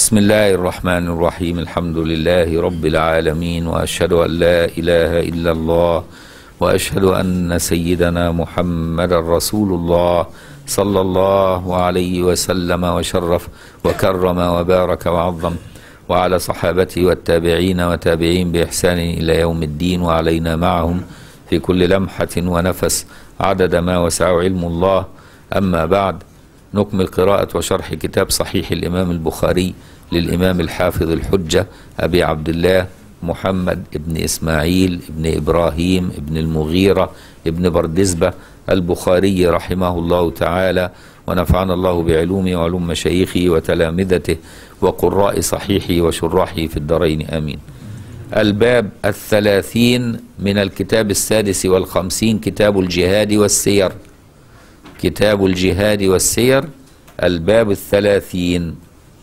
بسم الله الرحمن الرحيم الحمد لله رب العالمين واشهد ان لا اله الا الله واشهد ان سيدنا محمد رسول الله صلى الله عليه وسلم وشرف وكرم وبارك وعظم وعلى صحابته والتابعين وتابعين باحسان الى يوم الدين وعلينا معهم في كل لمحه ونفس عدد ما وسعه علم الله اما بعد نكمل قراءة وشرح كتاب صحيح الإمام البخاري للإمام الحافظ الحجة أبي عبد الله محمد ابن إسماعيل ابن إبراهيم ابن المغيرة ابن بردزبة البخاري رحمه الله تعالى ونفعنا الله بعلومه وعلوم مشايخه وتلامذته وقراء صحيحه وشراحه في الدارين آمين الباب الثلاثين من الكتاب السادس والخمسين كتاب الجهاد والسير كتاب الجهاد والسير الباب الثلاثين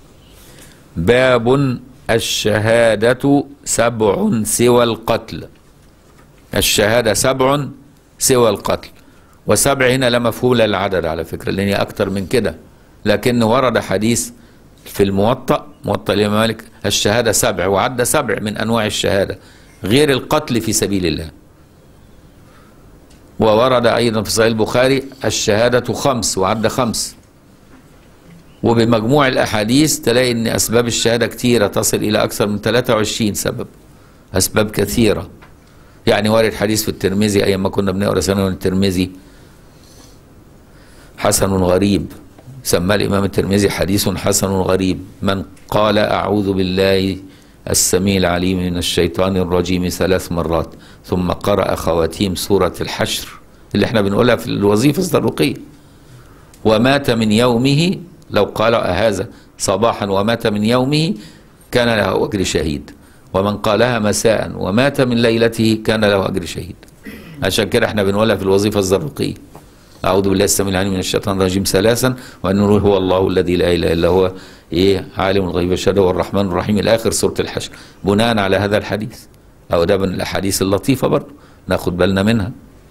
باب الشهادة سبع سوى القتل الشهادة سبع سوى القتل وسبع هنا لا مفهوم للعدد على فكرة لأن هي أكتر من كده لكن ورد حديث في الموطأ موطأ الإمام مالك الشهادة سبع وعد سبع من أنواع الشهادة غير القتل في سبيل الله وورد أيضا في صحيح البخاري الشهادة خمس وعد خمس وبمجموع الأحاديث تلاقي أن أسباب الشهادة كثيرة تصل إلى أكثر من 23 سبب أسباب كثيرة يعني وارد حديث في الترمذي أيام ما كنا بنقرأ سنة الترمذي حسن غريب سمى الإمام الترمذي حديث حسن غريب من قال أعوذ بالله السميع العليم من الشيطان الرجيم ثلاث مرات ثم قرأ خواتيم سورة الحشر اللي احنا بنقولها في الوظيفة الزرقية ومات من يومه لو قال هذا صباحا ومات من يومه كان له أجر شهيد ومن قالها مساء ومات من ليلته كان له أجر شهيد عشان كده احنا بنقولها في الوظيفة الزرقية أعوذ بالله السميع العليم من الشيطان الرجيم ثلاثا وأن هو الله الذي لا إله إلا هو إيه عالم الغيب والشهادة والرحمن الرحيم إلى آخر سورة الحشر بناء على هذا الحديث أو ده من الأحاديث اللطيفة برضه ناخد بالنا منها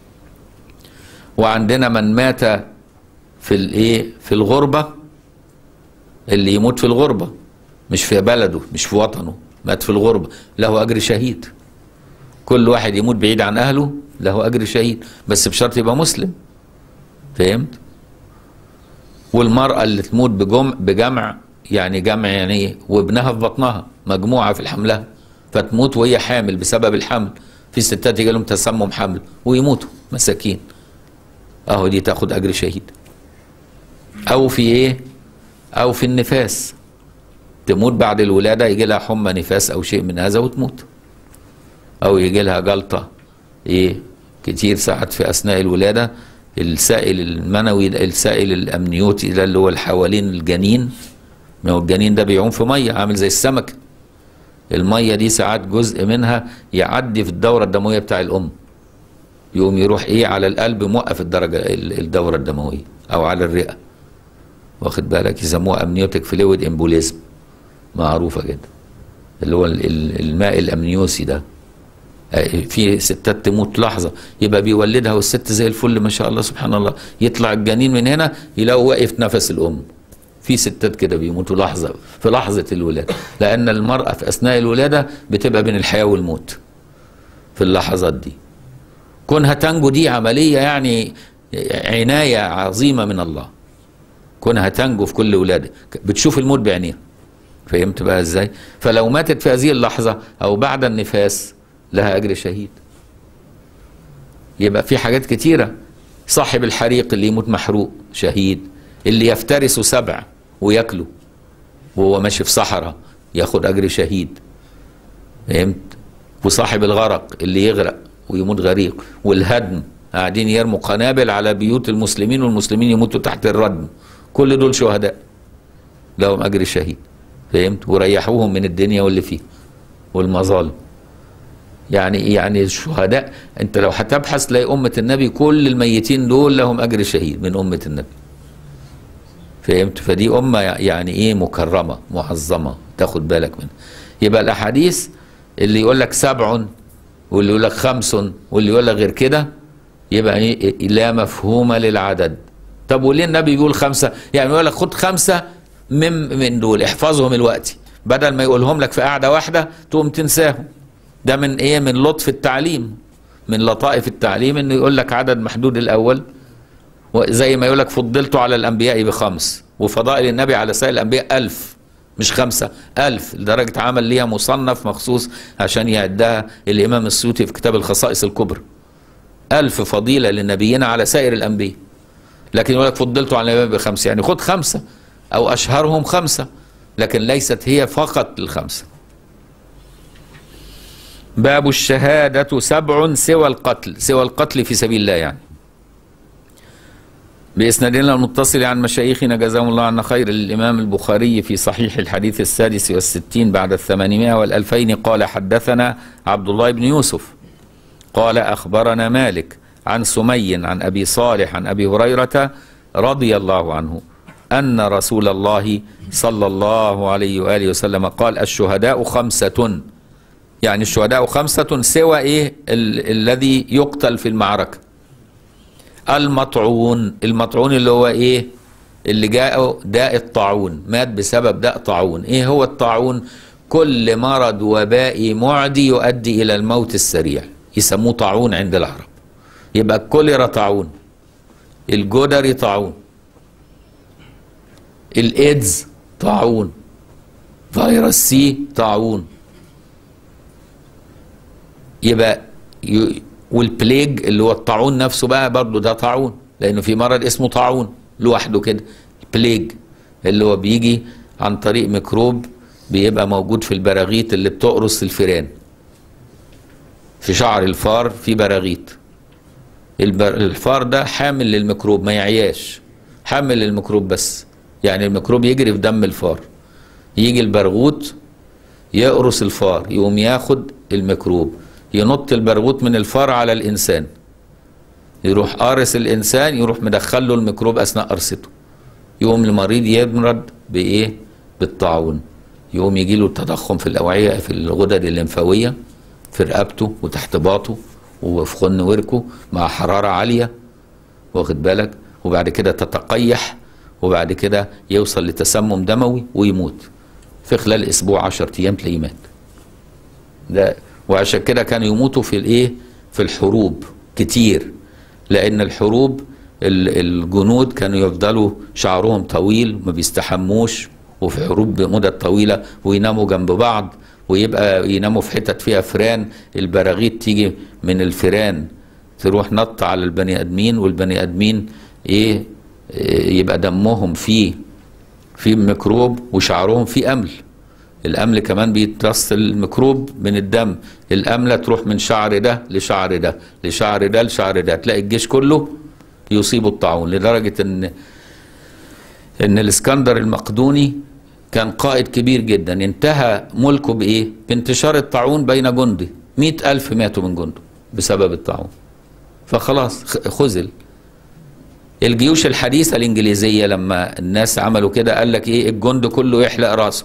وعندنا من مات في الإيه في الغربة اللي يموت في الغربة مش في بلده مش في وطنه مات في الغربة له أجر شهيد كل واحد يموت بعيد عن أهله له أجر شهيد بس بشرط يبقى مسلم فهمت والمرأة اللي تموت بجمع, بجمع يعني جمع يعني ايه وابنها في بطنها مجموعة في الحملها فتموت وهي حامل بسبب الحمل في ستات يجي لهم تسمم حمل ويموتوا مساكين اهو دي تاخد اجر شهيد او في ايه او في النفاس تموت بعد الولادة يجي لها حمى نفاس او شيء من هذا وتموت او يجي لها جلطة ايه كتير ساعات في اثناء الولادة السائل المنوي السائل الامنيوتي ده اللي هو اللي حوالين الجنين ما هو الجنين ده بيعوم في ميه عامل زي السمكه الميه دي ساعات جزء منها يعدي في الدوره الدمويه بتاع الام يقوم يروح ايه على القلب موقف الدرجه الدوره الدمويه او على الرئه واخد بالك يسموها امنيوتيك فلويد امبوليزم معروفه جدا اللي هو الماء الامنيوسي ده في ستات تموت لحظة يبقى بيولدها والست زي الفل ما شاء الله سبحان الله يطلع الجنين من هنا يلاقوا واقف نفس الأم في ستات كده بيموتوا لحظة في لحظة الولادة لأن المرأة في أثناء الولادة بتبقى بين الحياة والموت في اللحظات دي كونها تنجو دي عملية يعني عناية عظيمة من الله كونها تنجو في كل ولادة بتشوف الموت بعينيها فهمت بقى ازاي فلو ماتت في هذه اللحظة أو بعد النفاس لها أجر شهيد يبقى في حاجات كتيرة صاحب الحريق اللي يموت محروق شهيد اللي يفترس سبع وياكله وهو ماشي في صحراء ياخد أجر شهيد فهمت وصاحب الغرق اللي يغرق ويموت غريق والهدم قاعدين يرموا قنابل على بيوت المسلمين والمسلمين يموتوا تحت الردم كل دول شهداء لهم أجر شهيد فهمت وريحوهم من الدنيا واللي فيه والمظالم يعني يعني الشهداء انت لو هتبحث تلاقي امه النبي كل الميتين دول لهم اجر شهيد من امه النبي فهمت فدي امه يعني ايه مكرمه معظمه تاخد بالك منها يبقى الاحاديث اللي يقول لك سبع واللي يقول لك خمس واللي يقول لك غير كده يبقى ايه لا مفهوم للعدد طب وليه النبي بيقول خمسه يعني يقول لك خد خمسه من من دول احفظهم الوقت بدل ما يقولهم لك في قعدة واحدة تقوم تنساهم ده من ايه من لطف التعليم من لطائف التعليم انه يقول لك عدد محدود الاول وزي ما يقول لك فضلت على الانبياء بخمس وفضائل النبي على سائر الانبياء ألف مش خمسة ألف لدرجة عمل ليها مصنف مخصوص عشان يعدها الإمام السيوطي في كتاب الخصائص الكبرى ألف فضيلة لنبينا على سائر الأنبياء لكن يقول لك فضلت على النبي بخمسة يعني خد خمسة أو أشهرهم خمسة لكن ليست هي فقط الخمسة باب الشهادة سبع سوى القتل سوى القتل في سبيل الله يعني بإسنادنا المتصل عن مشايخنا جزاهم الله عنا خير الإمام البخاري في صحيح الحديث السادس والستين بعد الثمانمائة والألفين قال حدثنا عبد الله بن يوسف قال أخبرنا مالك عن سمي عن أبي صالح عن أبي هريرة رضي الله عنه أن رسول الله صلى الله عليه وآله وسلم قال الشهداء خمسة يعني الشهداء خمسة سوى إيه ال- الذي يقتل في المعركة المطعون المطعون اللي هو إيه اللي جاءه داء الطاعون مات بسبب داء طاعون إيه هو الطاعون كل مرض وبائي معدي يؤدي إلى الموت السريع يسموه طاعون عند العرب يبقى الكوليرا طاعون الجدري طاعون الايدز طاعون فيروس سي طاعون يبقى ي... والبليج اللي هو الطاعون نفسه بقى برضه ده طاعون لانه في مرض اسمه طاعون لوحده كده البليج اللي هو بيجي عن طريق ميكروب بيبقى موجود في البراغيث اللي بتقرص الفيران في شعر الفار في براغيث البر... الفار ده حامل للميكروب ما يعياش حامل للميكروب بس يعني الميكروب يجري في دم الفار يجي البرغوث يقرص الفار يقوم ياخد الميكروب ينط البرغوث من الفار على الانسان يروح قارص الانسان يروح مدخل له الميكروب اثناء قرصته يقوم المريض يمرض بايه بالطاعون يقوم يجي له تضخم في الاوعيه في الغدد الليمفاويه في رقبته وتحت باطه وفي خن وركه مع حراره عاليه واخد بالك وبعد كده تتقيح وبعد كده يوصل لتسمم دموي ويموت في خلال اسبوع 10 ايام تلاقيه مات ده وعشان كده كانوا يموتوا في الايه في الحروب كتير لان الحروب ال- الجنود كانوا يفضلوا شعرهم طويل ما بيستحموش وفي حروب بمدة طويلة ويناموا جنب بعض ويبقى يناموا في حتت فيها فران البراغيث تيجي من الفيران تروح نط على البني ادمين والبني ادمين ايه إيه، يبقى دمهم فيه في ميكروب وشعرهم فيه امل الامل كمان بيترص الميكروب من الدم الامله تروح من شعر ده لشعر ده لشعر ده لشعر ده تلاقي الجيش كله يصيبه الطاعون لدرجه ان ان الاسكندر المقدوني كان قائد كبير جدا انتهى ملكه بايه بانتشار الطاعون بين جنده مئة ألف ماتوا من جنده بسبب الطاعون فخلاص خ- خذل الجيوش الحديثة الإنجليزية لما الناس عملوا كده قال لك إيه الجند كله يحلق راسه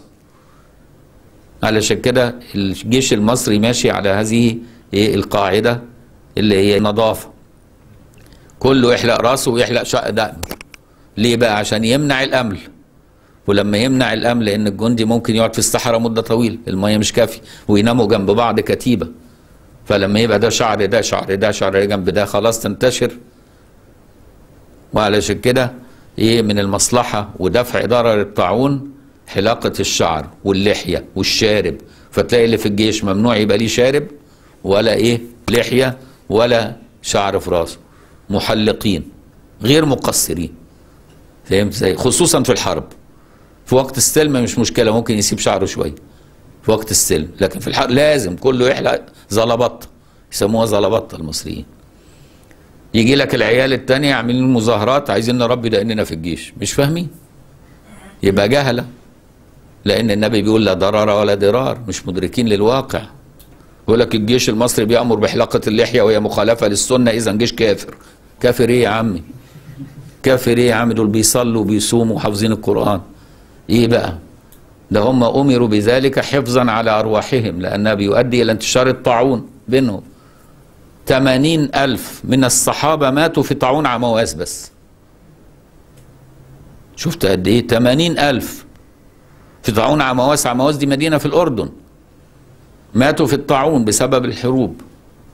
علشان كده الجيش المصري ماشي على هذه إيه القاعدة اللي هي نظافة كله يحلق راسه ويحلق شق دقنه ليه بقى عشان يمنع الأمل ولما يمنع الأمل لأن الجندي ممكن يقعد في الصحراء مدة طويلة المية مش كافية ويناموا جنب بعض كتيبة فلما يبقى ده شعر ده شعر ده شعر ده جنب ده خلاص تنتشر وعلشان كده ايه من المصلحة ودفع ضرر الطاعون حلاقة الشعر واللحية والشارب فتلاقي اللي في الجيش ممنوع يبقى ليه شارب ولا ايه لحية ولا شعر في راسه محلقين غير مقصرين فهمت ازاي خصوصا في الحرب في وقت السلم مش مشكلة ممكن يسيب شعره شوية في وقت السلم لكن في الحرب لازم كله يحلق زلبطة يسموها زلبطة المصريين يجي لك العيال التانية عاملين مظاهرات عايزين نربي دقننا في الجيش مش فاهمين يبقى جهلة لأن النبي بيقول لا ضرر ولا ضرار مش مدركين للواقع يقول لك الجيش المصري بيأمر بحلاقة اللحية وهي مخالفة للسنة إذا جيش كافر كافر إيه يا عمي كافر إيه يا عم دول بيصلوا وبيصوموا وحافظين القرآن إيه بقى ده هم أمروا بذلك حفظا على أرواحهم لأنها بيؤدي إلى انتشار الطاعون بينهم 80 ألف من الصحابة ماتوا في طاعون عمواس بس شفت قد إيه 80 ألف في طاعون عمواس عمواس دي مدينة في الأردن ماتوا في الطاعون بسبب الحروب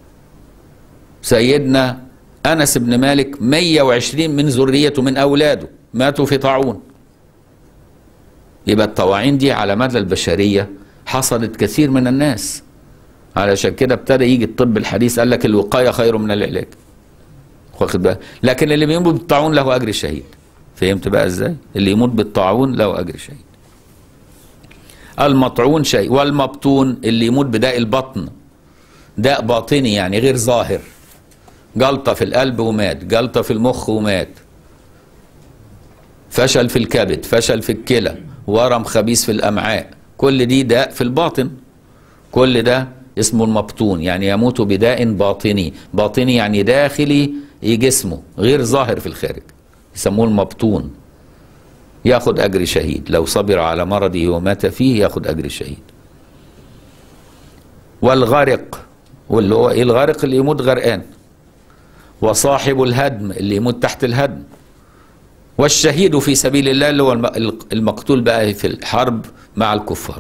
سيدنا أنس بن مالك 120 من ذريته من أولاده ماتوا في طاعون يبقى الطواعين دي على مدى البشرية حصلت كثير من الناس علشان كده ابتدى يجي الطب الحديث قال لك الوقاية خير من العلاج واخد بالك لكن اللي بيموت بالطاعون له أجر الشهيد فهمت بقى ازاي اللي يموت بالطاعون له أجر الشهيد المطعون شيء والمبطون اللي يموت بداء البطن داء باطني يعني غير ظاهر جلطة في القلب ومات جلطة في المخ ومات فشل في الكبد فشل في الكلى ورم خبيث في الأمعاء كل دي داء في الباطن كل ده اسمه المبطون يعني يموت بداء باطني باطني يعني داخلي جسمه غير ظاهر في الخارج يسموه المبطون ياخد أجر شهيد لو صبر على مرضه ومات فيه ياخد أجر شهيد والغرق واللي هو ايه الغرق اللي يموت غرقان وصاحب الهدم اللي يموت تحت الهدم والشهيد في سبيل الله اللي هو الم- المقتول بقى في الحرب مع الكفار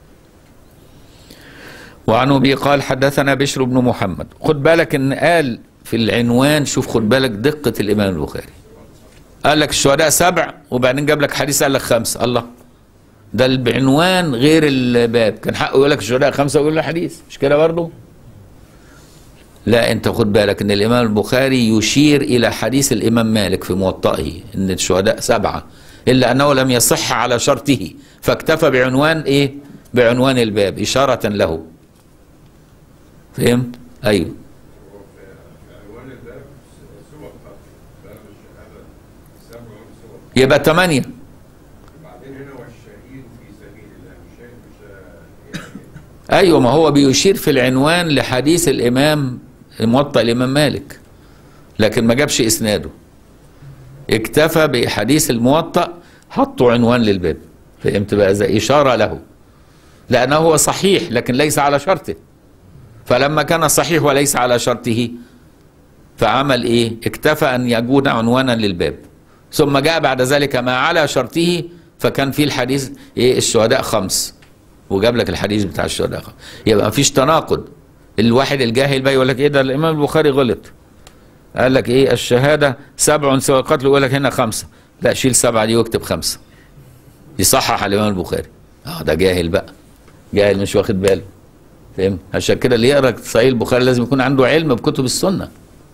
وعن ابي قال حدثنا بشر بن محمد خد بالك ان قال في العنوان شوف خد بالك دقة الامام البخاري قال لك الشهداء سبع وبعدين جاب لك حديث قال لك خمسة الله ده بعنوان غير الباب كان حقه يقول لك الشهداء خمسة ويقول له حديث مش كده برضه لا انت خد بالك ان الامام البخاري يشير الى حديث الامام مالك في موطئه ان الشهداء سبعه الا انه لم يصح على شرطه فاكتفى بعنوان ايه بعنوان الباب اشاره له فهمت ايوه عنوان الباب سوى القتل باب الشهادة سبع سوى يبقى ثمانيه بعدين هنا والشهيد في سبيل الله الشهيد مش يعني ايوه ما هو بيشير في العنوان لحديث الامام موطأ الامام مالك لكن ما جابش اسناده اكتفى بحديث الموطأ حطوا عنوان للباب فهمت بقى زي اشاره له لانه هو صحيح لكن ليس على شرطه فلما كان صحيح وليس على شرطه فعمل ايه اكتفى ان يكون عنوانا للباب ثم جاء بعد ذلك ما على شرطه فكان في الحديث ايه الشهداء خمس وجاب لك الحديث بتاع الشهداء خمس. يبقى مفيش تناقض الواحد الجاهل بقى يقول لك ايه ده الامام البخاري غلط قال لك ايه الشهاده سبع سوى القتل يقول لك هنا خمسه لا شيل سبعه دي واكتب خمسه يصحح على الامام البخاري اه ده جاهل بقى جاهل مش واخد باله فاهم عشان كده اللي يقرا صحيح البخاري لازم يكون عنده علم بكتب السنه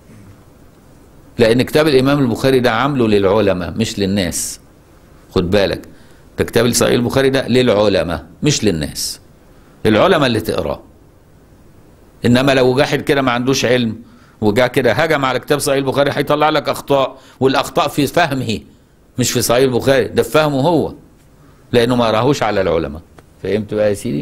لان كتاب الامام البخاري ده عامله للعلماء مش للناس خد بالك ده كتاب صحيح البخاري ده للعلماء مش للناس العلماء اللي تقراه انما لو جاحد كده ما عندوش علم وجا كده هجم على كتاب صحيح البخاري هيطلع لك اخطاء والاخطاء في فهمه مش في صحيح البخاري ده في فهمه هو لانه ما راهوش على العلماء فهمت بقى يا سيدي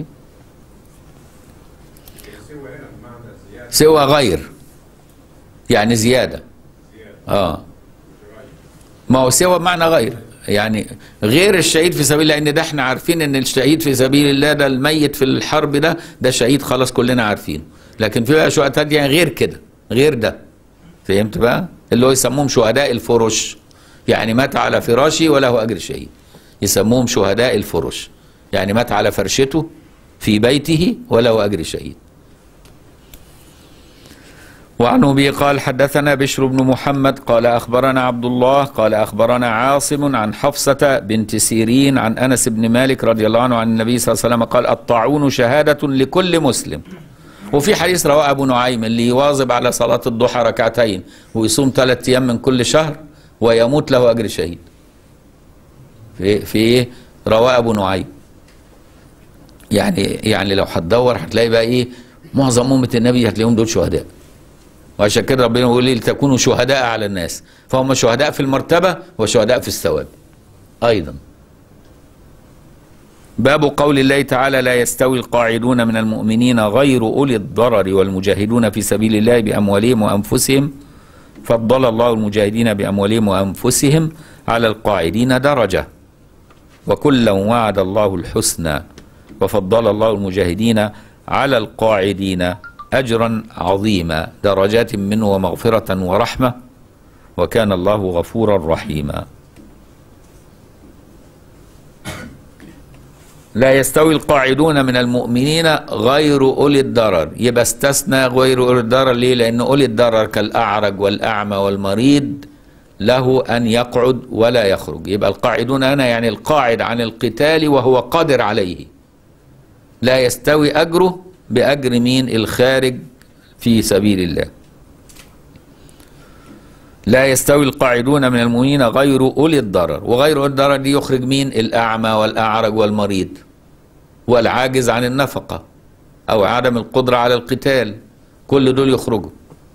سوى هنا بمعنى زيادة سوى غير يعني زياده زيادة اه ما هو سوى بمعنى غير يعني غير الشهيد في سبيل الله لان ده احنا عارفين ان الشهيد في سبيل الله ده الميت في الحرب ده ده شهيد خلاص كلنا عارفين لكن في بقى شهداء تانية غير كده غير ده فهمت بقى اللي هو يسموهم شهداء الفرش يعني مات على فراشه وله اجر شهيد يسموهم شهداء الفرش يعني مات على فرشته في بيته وله اجر شهيد وعن ابي قال حدثنا بشر بن محمد قال اخبرنا عبد الله قال اخبرنا عاصم عن حفصه بنت سيرين عن انس بن مالك رضي الله عنه عن النبي صلى الله عليه وسلم قال الطاعون شهاده لكل مسلم وفي حديث رواه ابو نعيم اللي يواظب على صلاه الضحى ركعتين ويصوم ثلاث ايام من كل شهر ويموت له اجر شهيد في في ايه رواه ابو نعيم يعني يعني لو هتدور هتلاقي بقى ايه معظم امه النبي هتلاقيهم دول شهداء وعشان كده ربنا يقول لي لتكونوا شهداء على الناس فهم شهداء في المرتبة وشهداء في الثواب أيضا باب قول الله تعالى لا يستوي القاعدون من المؤمنين غير أولي الضرر والمجاهدون في سبيل الله بأموالهم وأنفسهم فضل الله المجاهدين بأموالهم وأنفسهم على القاعدين درجة وكلا وعد الله الحسنى وفضل الله المجاهدين على القاعدين أجرا عظيما درجات منه ومغفرة ورحمة وكان الله غفورا رحيما لا يستوي القاعدون من المؤمنين غير أولي الضرر يبقى استثنى غير أولي الضرر ليه لأن أولي الضرر كالأعرج والأعمى والمريض له أن يقعد ولا يخرج يبقى القاعدون هنا يعني القاعد عن القتال وهو قادر عليه لا يستوي أجره بأجر مين الخارج في سبيل الله لا يستوي القاعدون من المؤمنين غير أولي الضرر وغير أولي الضرر دي يخرج مين الأعمى والأعرج والمريض والعاجز عن النفقة أو عدم القدرة على القتال كل دول يخرجوا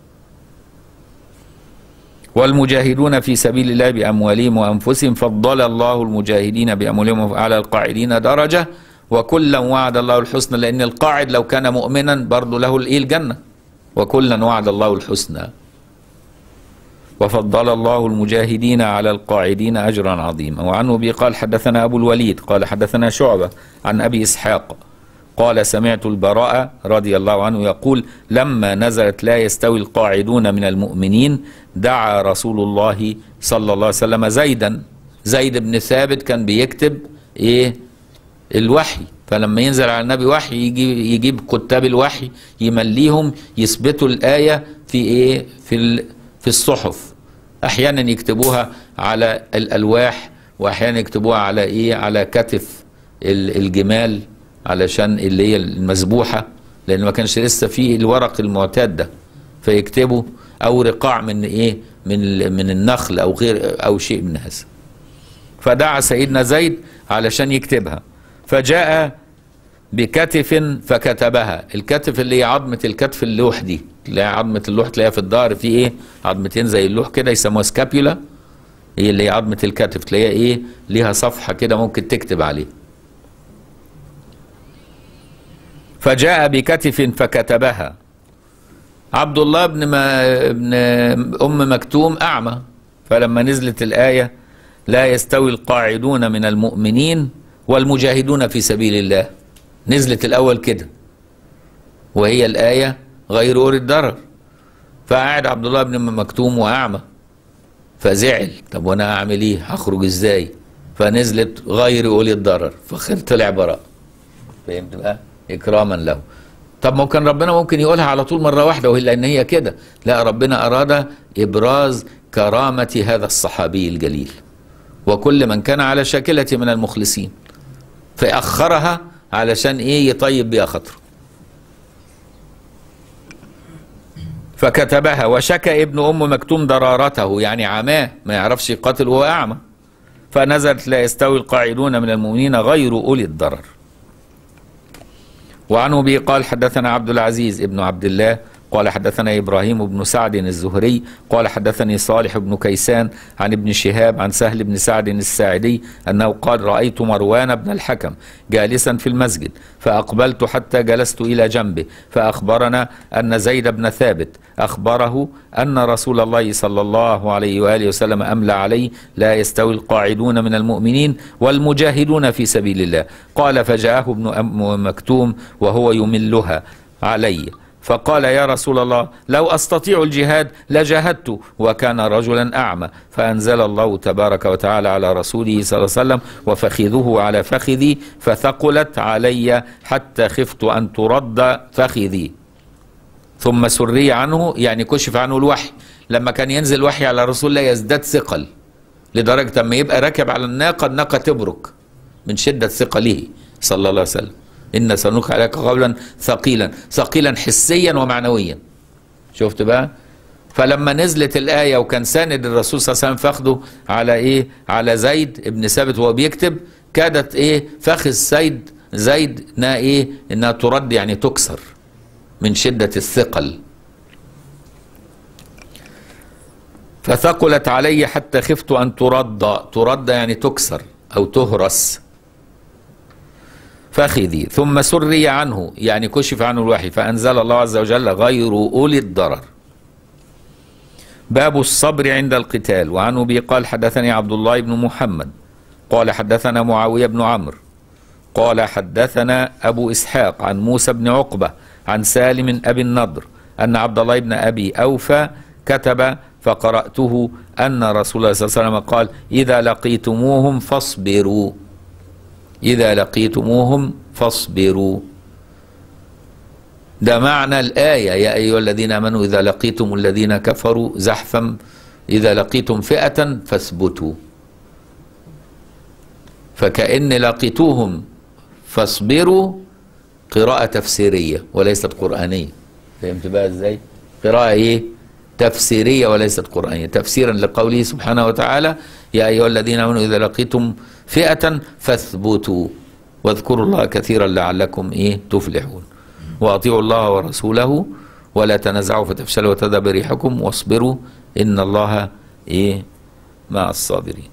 والمجاهدون في سبيل الله بأموالهم وأنفسهم فضل الله المجاهدين بأموالهم على القاعدين درجة وكلا وعد الله الحسنى لأن القاعد لو كان مؤمنا برضه له الإيه الجنة وكلا وعد الله الحسنى وفضل الله المجاهدين على القاعدين أجرا عظيما وعنه به قال حدثنا أبو الوليد قال حدثنا شعبة عن أبي إسحاق قال سمعت البراء رضي الله عنه يقول لما نزلت لا يستوي القاعدون من المؤمنين دعا رسول الله صلى الله عليه وسلم زيدا زيد بن ثابت كان بيكتب ايه الوحي فلما ينزل على النبي وحي يجيب, يجيب كتاب الوحي يمليهم يثبتوا الآية في ايه في ال في الصحف احيانا يكتبوها على الالواح واحيانا يكتبوها على ايه على كتف الجمال علشان اللي هي المذبوحه لان ما كانش لسه في الورق المعتاد ده فيكتبوا او رقاع من ايه من من النخل او غير او شيء من هذا فدعا سيدنا زيد علشان يكتبها فجاء بكتف فكتبها الكتف اللي هي عظمة الكتف اللوح دي تلاقي عظمة اللوح تلاقيها في الظهر في ايه عظمتين زي اللوح كده يسموها سكابيولا هي اللي هي عظمة الكتف تلاقيها ايه ليها صفحة كده ممكن تكتب عليه فجاء بكتف فكتبها عبد الله بن ما ابن ام مكتوم اعمى فلما نزلت الايه لا يستوي القاعدون من المؤمنين والمجاهدون في سبيل الله نزلت الاول كده وهي الايه غير اولي الضرر فقعد عبد الله بن ام مكتوم واعمى فزعل طب وانا اعمل ايه هخرج ازاي فنزلت غير اولي الضرر فطلع براء فهمت بقى اكراما له طب ما كان ربنا ممكن يقولها على طول مره واحده وهي لان هي كده لا ربنا اراد ابراز كرامه هذا الصحابي الجليل وكل من كان على شاكله من المخلصين فاخرها علشان ايه يطيب بيها خاطره فكتبها وشكى ابن ام مكتوم ضرارته يعني عماه ما يعرفش يقاتل وهو اعمى فنزلت لا يستوي القاعدون من المؤمنين غير اولي الضرر وعنه به قال حدثنا عبد العزيز ابن عبد الله قال حدثنا ابراهيم بن سعد الزهري قال حدثني صالح بن كيسان عن ابن شهاب عن سهل بن سعد الساعدي انه قال رايت مروان بن الحكم جالسا في المسجد فاقبلت حتى جلست الى جنبه فاخبرنا ان زيد بن ثابت اخبره ان رسول الله صلى الله عليه واله وسلم املى عليه لا يستوي القاعدون من المؤمنين والمجاهدون في سبيل الله قال فجاءه ابن أم مكتوم وهو يملها علي فقال يا رسول الله لو استطيع الجهاد لجاهدت وكان رجلا اعمى فانزل الله تبارك وتعالى على رسوله صلى الله عليه وسلم وفخذه على فخذي فثقلت علي حتى خفت ان ترد فخذي ثم سري عنه يعني كشف عنه الوحي لما كان ينزل وحي على رسول الله يزداد ثقل لدرجه اما يبقى راكب على الناقه الناقه تبرك من شده ثقله صلى الله عليه وسلم إن سنلقي عليك قولا ثقيلا ثقيلا حسيا ومعنويا شفت بقى فلما نزلت الآية وكان ساند الرسول صلى الله عليه وسلم فخده على إيه على زيد ابن ثابت وهو بيكتب كادت إيه فخذ زيد زيد إنها إيه إنها ترد يعني تكسر من شدة الثقل فثقلت علي حتى خفت أن ترد ترد يعني تكسر أو تهرس فخذي ثم سري عنه يعني كشف عنه الوحي فأنزل الله عز وجل غير أولي الضرر باب الصبر عند القتال وعنه به قال حدثني عبد الله بن محمد قال حدثنا معاوية بن عمرو قال حدثنا أبو إسحاق عن موسى بن عقبة عن سالم أبي النضر أن عبد الله بن أبي أوفى كتب فقرأته أن رسول الله صلى الله عليه وسلم قال إذا لقيتموهم فاصبروا إذا لقيتموهم فاصبروا ده معنى الآية يا أيها الذين آمنوا إذا لقيتم الذين كفروا زحفا إذا لقيتم فئة فاثبتوا فكأن لقيتوهم فاصبروا قراءة تفسيرية وليست قرآنية فهمت بقى ازاي؟ قراءة ايه؟ تفسيرية وليست قرآنية تفسيرا لقوله سبحانه وتعالى يا أيها الذين آمنوا إذا لقيتم فئة فاثبتوا واذكروا الله كثيرا لعلكم ايه تفلحون واطيعوا الله ورسوله ولا تنازعوا فتفشلوا وتذهب ريحكم واصبروا ان الله ايه مع الصابرين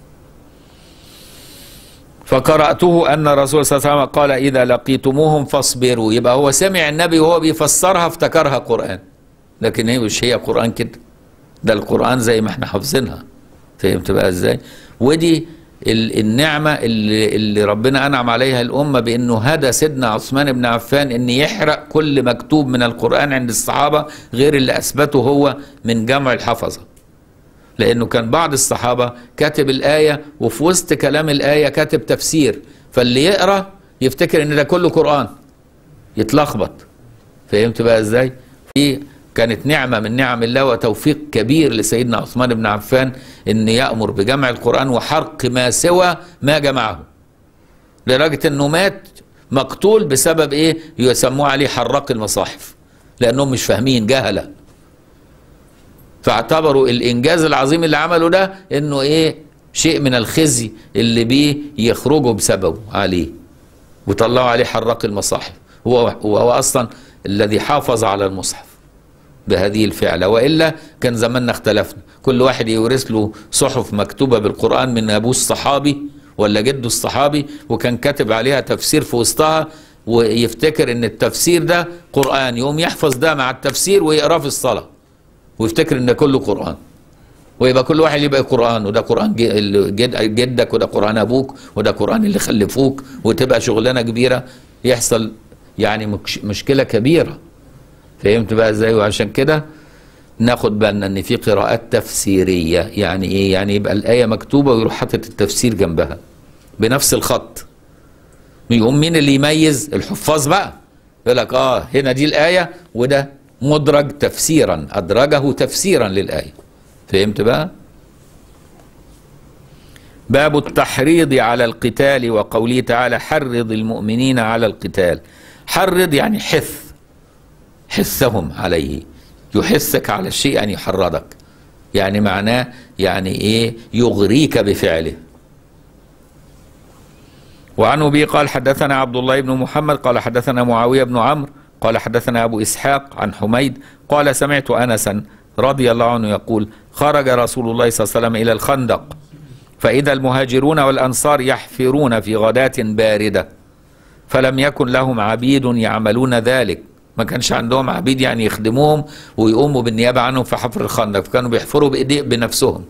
فقرأته أن الرسول صلى الله عليه وسلم قال إذا لقيتموهم فاصبروا يبقى هو سمع النبي وهو بيفسرها افتكرها قرآن لكن هي مش هي قرآن كده ده القرآن زي ما احنا حافظينها فهمت بقى ازاي ودي ال- النعمة اللي, اللي ربنا أنعم عليها الأمة بأنه هدى سيدنا عثمان بن عفان أن يحرق كل مكتوب من القرآن عند الصحابة غير اللي أثبته هو من جمع الحفظة لأنه كان بعض الصحابة كاتب الآية وفي وسط كلام الآية كاتب تفسير فاللي يقرأ يفتكر أن ده كله قرآن يتلخبط فهمت بقى ازاي؟ في كانت نعمة من نعم الله وتوفيق كبير لسيدنا عثمان بن عفان ان يأمر بجمع القرآن وحرق ما سوى ما جمعه لدرجة انه مات مقتول بسبب ايه يسموه عليه حراق المصاحف لانهم مش فاهمين جهلة فاعتبروا الانجاز العظيم اللي عمله ده انه ايه شيء من الخزي اللي بيه يخرجوا بسببه عليه وطلعوا عليه حراق المصاحف هو وهو اصلا الذي حافظ على المصحف بهذه الفعلة وإلا كان زماننا اختلفنا كل واحد يورث له صحف مكتوبة بالقرآن من أبوه الصحابي ولا جده الصحابي وكان كاتب عليها تفسير في وسطها ويفتكر ان التفسير ده قرآن يقوم يحفظ ده مع التفسير ويقراه في الصلاة ويفتكر ان كله قرآن ويبقى كل واحد يبقى قرآن وده قرآن ج- جد جدك وده قرآن أبوك وده قرآن اللي خلفوك وتبقى شغلانة كبيرة يحصل يعني مكش- مشكلة كبيرة فهمت بقى ازاي وعشان كده ناخد بالنا ان في قراءات تفسيريه يعني ايه يعني يبقى الايه مكتوبه ويروح حاطط التفسير جنبها بنفس الخط يقوم مين اللي يميز الحفاظ بقى يقول لك اه هنا دي الايه وده مدرج تفسيرا ادرجه تفسيرا للايه فهمت بقى باب التحريض على القتال وقوله تعالى حرض المؤمنين على القتال حرض يعني حث حثهم عليه يحثك على الشيء أن يحرضك يعني معناه يعني إيه يغريك بفعله وعن أبي قال حدثنا عبد الله بن محمد قال حدثنا معاوية بن عمرو قال حدثنا أبو إسحاق عن حميد قال سمعت أنسا رضي الله عنه يقول خرج رسول الله صلى الله عليه وسلم إلى الخندق فإذا المهاجرون والأنصار يحفرون في غداة باردة فلم يكن لهم عبيد يعملون ذلك ما كانش عندهم عبيد يعني يخدموهم ويقوموا بالنيابة عنهم في حفر الخندق فكانوا بيحفروا بإيدي بنفسهم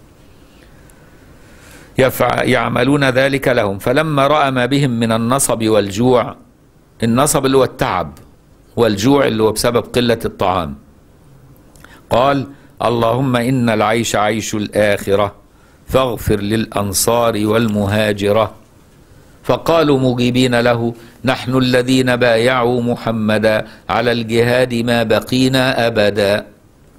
يفع يعملون ذلك لهم فلما رأى ما بهم من النصب والجوع النصب اللي هو التعب والجوع اللي هو بسبب قلة الطعام قال اللهم إن العيش عيش الآخرة فاغفر للأنصار والمهاجرة فقالوا مجيبين له نحن الذين بايعوا محمدا على الجهاد ما بقينا أبدا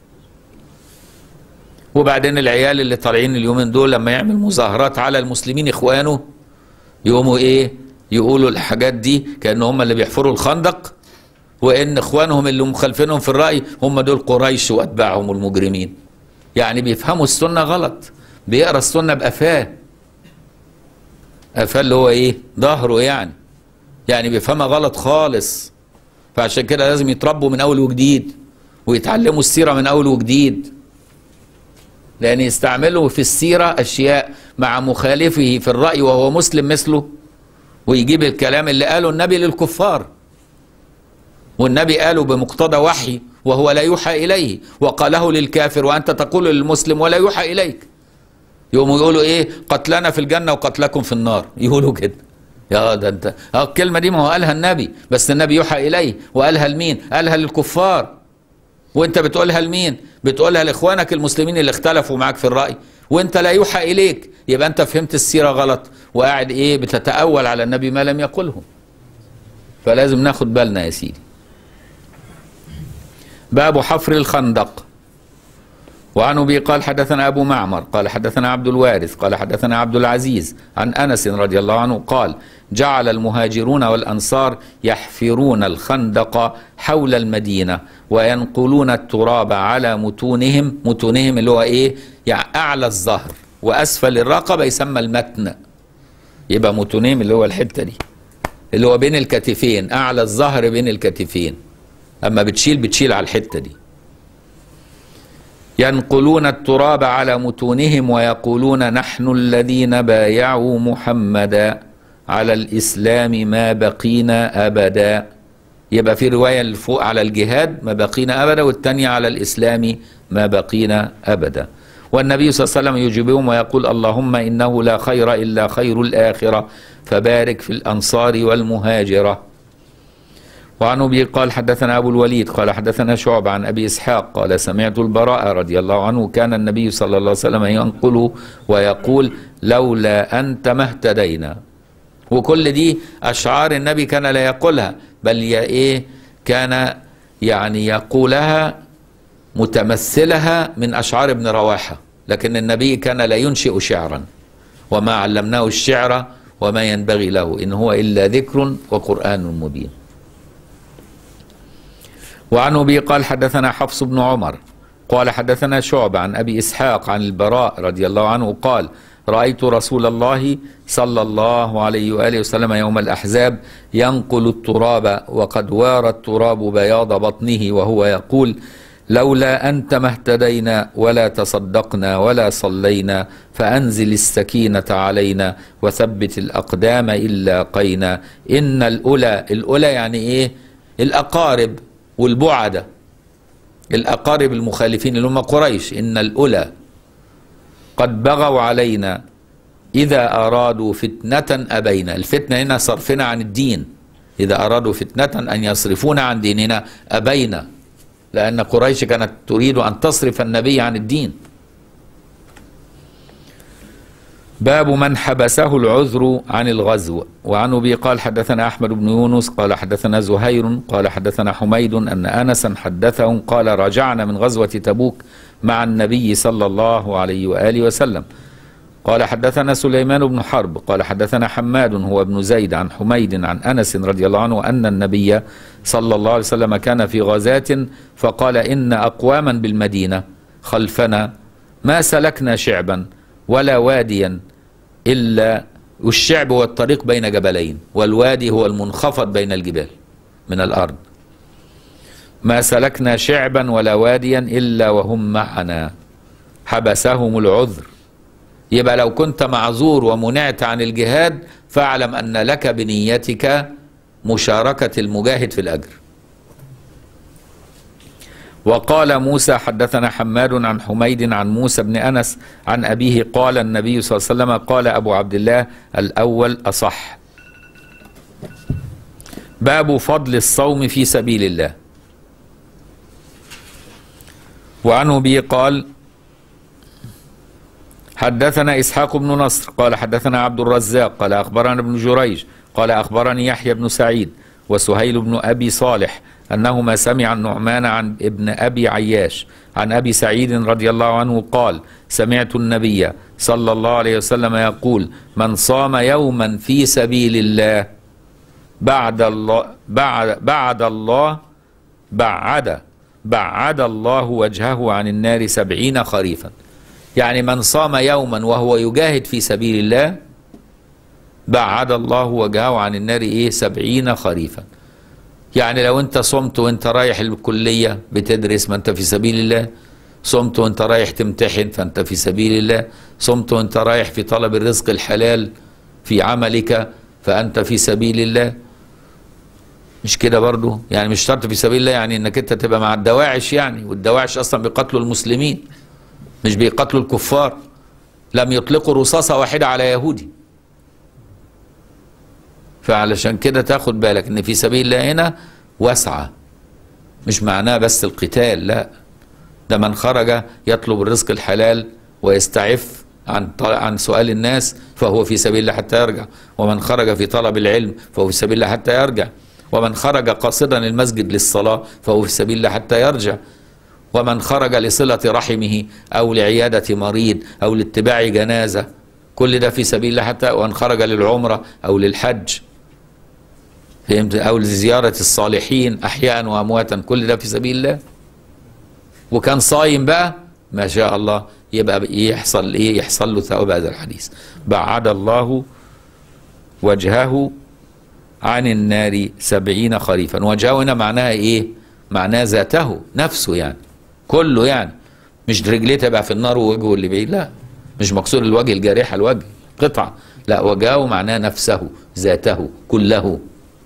وبعدين العيال اللي طالعين اليومين دول لما يعمل مظاهرات على المسلمين إخوانه يقوموا إيه يقولوا الحاجات دي كأن هم اللي بيحفروا الخندق وإن إخوانهم اللي مخالفينهم في الرأي هم دول قريش وأتباعهم المجرمين يعني بيفهموا السنة غلط بيقرأ السنة بقفاه قفاه اللي هو ايه ظهره يعني يعني بيفهمها غلط خالص فعشان كده لازم يتربوا من اول وجديد ويتعلموا السيره من اول وجديد لان يستعملوا في السيره اشياء مع مخالفه في الراي وهو مسلم مثله ويجيب الكلام اللي قاله النبي للكفار والنبي قاله بمقتضى وحي وهو لا يوحى اليه وقاله للكافر وانت تقول للمسلم ولا يوحى اليك يقوموا يقولوا ايه قتلنا في الجنه وقتلكم في النار يقولوا كده يا ده انت اه الكلمه دي ما هو قالها النبي بس النبي يوحى اليه وقالها لمين قالها للكفار وانت بتقولها لمين بتقولها لاخوانك المسلمين اللي اختلفوا معاك في الراي وانت لا يوحى اليك يبقى انت فهمت السيره غلط وقاعد ايه بتتاول على النبي ما لم يقله فلازم ناخد بالنا يا سيدي باب حفر الخندق وعن ابي قال حدثنا ابو معمر قال حدثنا عبد الوارث قال حدثنا عبد العزيز عن انس رضي الله عنه قال جعل المهاجرون والانصار يحفرون الخندق حول المدينه وينقلون التراب على متونهم متونهم اللي هو ايه يعني اعلى الظهر واسفل الرقبه يسمى المتن يبقى متونهم اللي هو الحته دي اللي هو بين الكتفين اعلى الظهر بين الكتفين اما بتشيل بتشيل على الحته دي ينقلون التراب على متونهم ويقولون نحن الذين بايعوا محمدا على الاسلام ما بقينا ابدا يبقى في روايه اللي فوق على الجهاد ما بقينا ابدا والثانيه على الاسلام ما بقينا ابدا والنبي صلى الله عليه وسلم يجيبهم ويقول اللهم انه لا خير الا خير الاخره فبارك في الانصار والمهاجره وعن ابي قال حدثنا ابو الوليد قال حدثنا شعب عن ابي اسحاق قال سمعت البراء رضي الله عنه كان النبي صلى الله عليه وسلم ينقل ويقول لولا انت ما اهتدينا وكل دي اشعار النبي كان لا يقولها بل يا ايه كان يعني يقولها متمثلها من اشعار ابن رواحه لكن النبي كان لا ينشئ شعرا وما علمناه الشعر وما ينبغي له ان هو الا ذكر وقران مبين وعن ابي قال حدثنا حفص بن عمر قال حدثنا شعبة عن ابي اسحاق عن البراء رضي الله عنه قال رايت رسول الله صلى الله عليه واله وسلم يوم الاحزاب ينقل التراب وقد وار التراب بياض بطنه وهو يقول لولا انت ما اهتدينا ولا تصدقنا ولا صلينا فانزل السكينه علينا وثبت الاقدام الا قينا ان الاولى الاولى يعني ايه الاقارب والبعدة الأقارب المخالفين اللي هم قريش إن الأولى قد بغوا علينا إذا أرادوا فتنة أبينا الفتنة هنا صرفنا عن الدين إذا أرادوا فتنة أن يصرفون عن ديننا أبينا لأن قريش كانت تريد أن تصرف النبي عن الدين باب من حبسه العذر عن الغزو وعن ابي قال حدثنا احمد بن يونس قال حدثنا زهير قال حدثنا حميد ان انسا حدثهم قال رجعنا من غزوه تبوك مع النبي صلى الله عليه واله وسلم قال حدثنا سليمان بن حرب قال حدثنا حماد هو ابن زيد عن حميد عن انس رضي الله عنه ان النبي صلى الله عليه وسلم كان في غزاة فقال ان اقواما بالمدينه خلفنا ما سلكنا شعبا ولا واديا إلا والشعب هو الطريق بين جبلين والوادي هو المنخفض بين الجبال من الأرض ما سلكنا شعبا ولا واديا إلا وهم معنا حبسهم العذر يبقى لو كنت معذور ومنعت عن الجهاد فاعلم أن لك بنيتك مشاركة المجاهد في الأجر وقال موسى حدثنا حماد عن حميد عن موسى بن انس عن ابيه قال النبي صلى الله عليه وسلم قال ابو عبد الله الاول اصح. باب فضل الصوم في سبيل الله. وعن ابي قال حدثنا اسحاق بن نصر قال حدثنا عبد الرزاق قال اخبرنا ابن جريج قال اخبرني يحيى بن سعيد وسهيل بن ابي صالح انهما سمع النعمان عن ابن ابي عياش عن ابي سعيد رضي الله عنه قال سمعت النبي صلى الله عليه وسلم يقول من صام يوما في سبيل الله بعد الله بعد بعد الله بعد بعد الله وجهه عن النار سبعين خريفا يعني من صام يوما وهو يجاهد في سبيل الله بعد الله وجهه عن النار ايه سبعين خريفا يعني لو انت صمت وانت رايح الكلية بتدرس ما انت في سبيل الله صمت وانت رايح تمتحن فانت في سبيل الله صمت وانت رايح في طلب الرزق الحلال في عملك فانت في سبيل الله مش كده برضو يعني مش شرط في سبيل الله يعني انك انت تبقى مع الدواعش يعني والدواعش اصلا بيقتلوا المسلمين مش بيقتلوا الكفار لم يطلقوا رصاصة واحدة على يهودي فعلشان كده تاخد بالك ان في سبيل الله هنا واسعة مش معناه بس القتال لا ده من خرج يطلب الرزق الحلال ويستعف عن طل- عن سؤال الناس فهو في سبيل الله حتى يرجع ومن خرج في طلب العلم فهو في سبيل الله حتى يرجع ومن خرج قاصدا المسجد للصلاة فهو في سبيل الله حتى يرجع ومن خرج لصلة رحمه أو لعيادة مريض أو لاتباع جنازة كل ده في سبيل الله حتى ومن خرج للعمرة أو للحج فهمت أو لزيارة الصالحين أحياء وأمواتا كل ده في سبيل الله وكان صايم بقى ما شاء الله يبقى يحصل ايه يحصل له ثواب هذا الحديث بعد الله وجهه عن النار سبعين خريفا وجهه هنا معناها ايه معناه ذاته نفسه يعني كله يعني مش رجليه تبقى في النار ووجهه اللي بعيد لا مش مقصود الوجه الجارحة الوجه قطعة لا وجهه معناه نفسه ذاته كله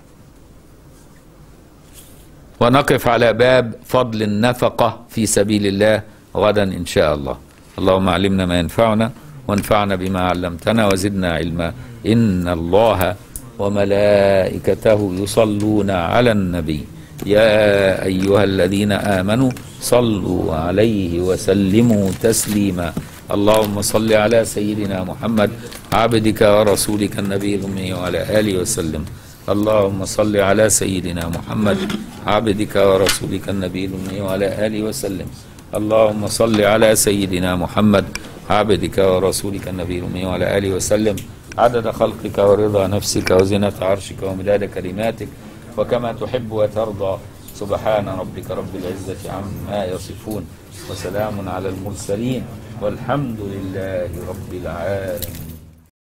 ونقف على باب فضل النفقة في سبيل الله غدا إن شاء الله اللهم علمنا ما ينفعنا وانفعنا بما علمتنا وزدنا علما إن الله وملائكته يصلون على النبي يا أيها الذين آمنوا صلوا عليه وسلموا تسليما اللهم صل على سيدنا محمد عبدك ورسولك النبي الأمي وعلى آله وسلم اللهم صل على سيدنا محمد عبدك ورسولك النبي الأمي وعلى آله وسلم اللهم صل على سيدنا محمد عبدك ورسولك النبي الأمي وعلى آله وسلم عدد خلقك ورضا نفسك وزنة عرشك ومداد كلماتك وكما تحب وترضى سبحان ربك رب العزة عما يصفون وسلام على المرسلين والحمد لله رب العالمين